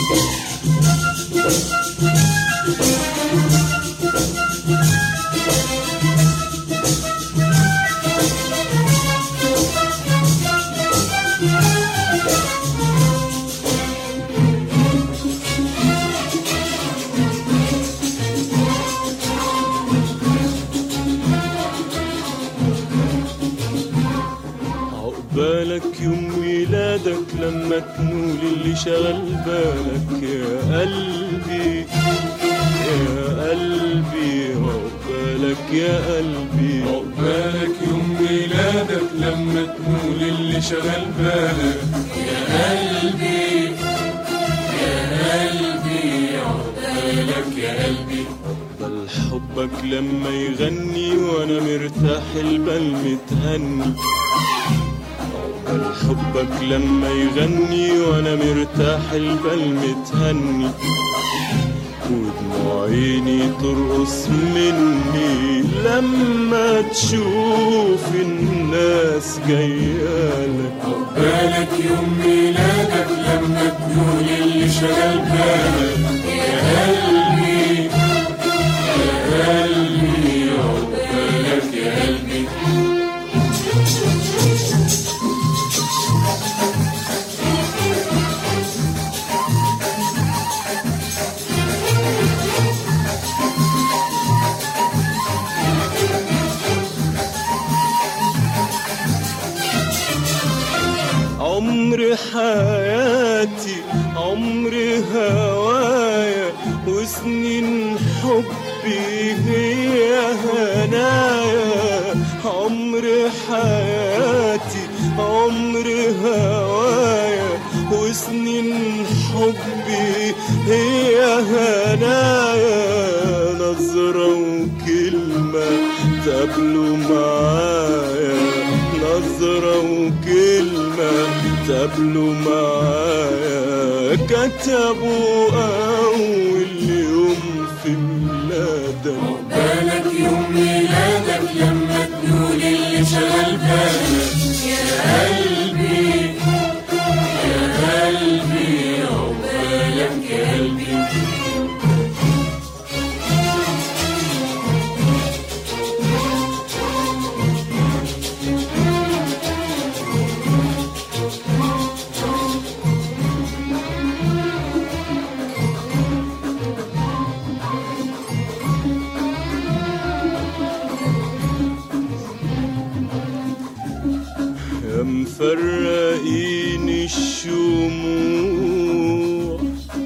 عقبالك يوم ميلادك لما تنول اللي شغل بالك يا قلبي يا قلبي عقبالك يا قلبي عقبالك يوم ميلادك لما تنول اللي شغل بالك يا قلبي يا قلبي عقبالك يا قلبي بل حبك لما يغني وانا مرتاح البال متهني بل حبك لما يغني وانا مرتاح البال متهني ودموع عيني ترقص مني لما تشوف الناس جايالك عقبالك يوم ميلادك لما تنول اللي شغل بالك يا قلبي يا قلبي عقبالك يا قلبي عمر حياتي عمر هوايا وسنين حبي هي هنايا عمر حياتي عمر هوايا وسنين حبي هي هنايا نظرة وكلمة تقابلوا معايا نظرة وكلمة تقابلوا معايا كتبوا أول يوم في ميلادك عقبالك يوم ميلادك لما تنول اللي شغل بالك يا قلبي يا قلبي عقبالك يا قلبي يا مفرقين الشموع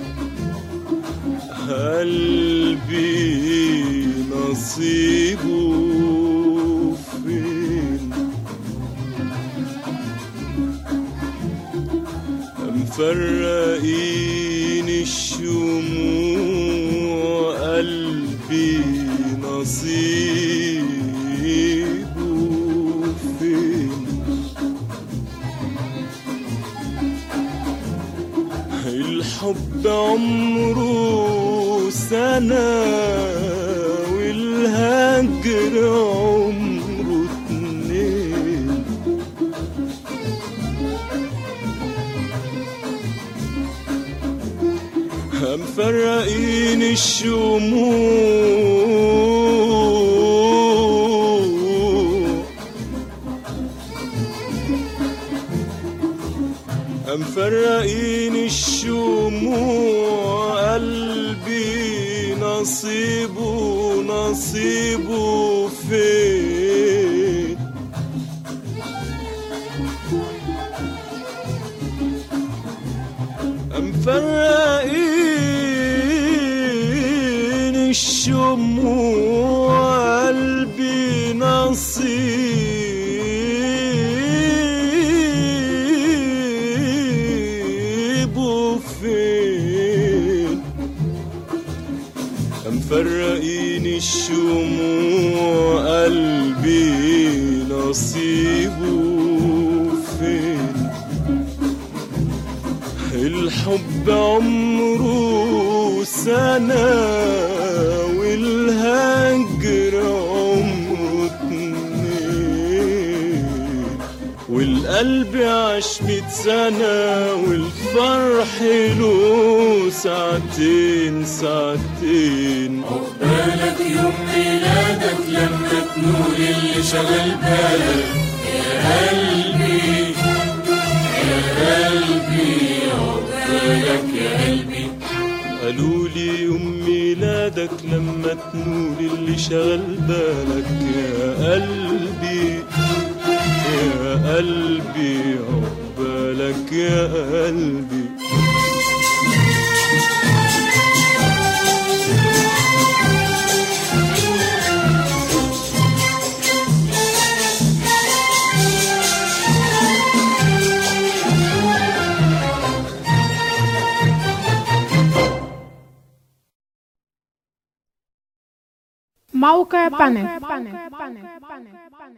قلبي نصيبه فين يا مفرقين الشموع قلبي نصيبه فين الحب عمره سنة والهجر عمره اتنين مفرقين الشموع مفرقين الشموع قلبي نصيبه نصيبه فين مفرقين الشموع قلبي نصيبه فين مفرقين الشموع قلبي نصيبه فين الحب عمره سنة والهجر عمره اتنين والقلب قلبي عاش ميت سنة والفرح له ساعتين ساعتين عقبالك يوم ميلادك لما تنول اللي شغل بالك يا قلبي يا قلبي عقبالك يا قلبي قالوا لي يوم ميلادك لما تنول اللي شغل بالك يا قلبي يا قلبي عقبالك يا قلبي موقع بانل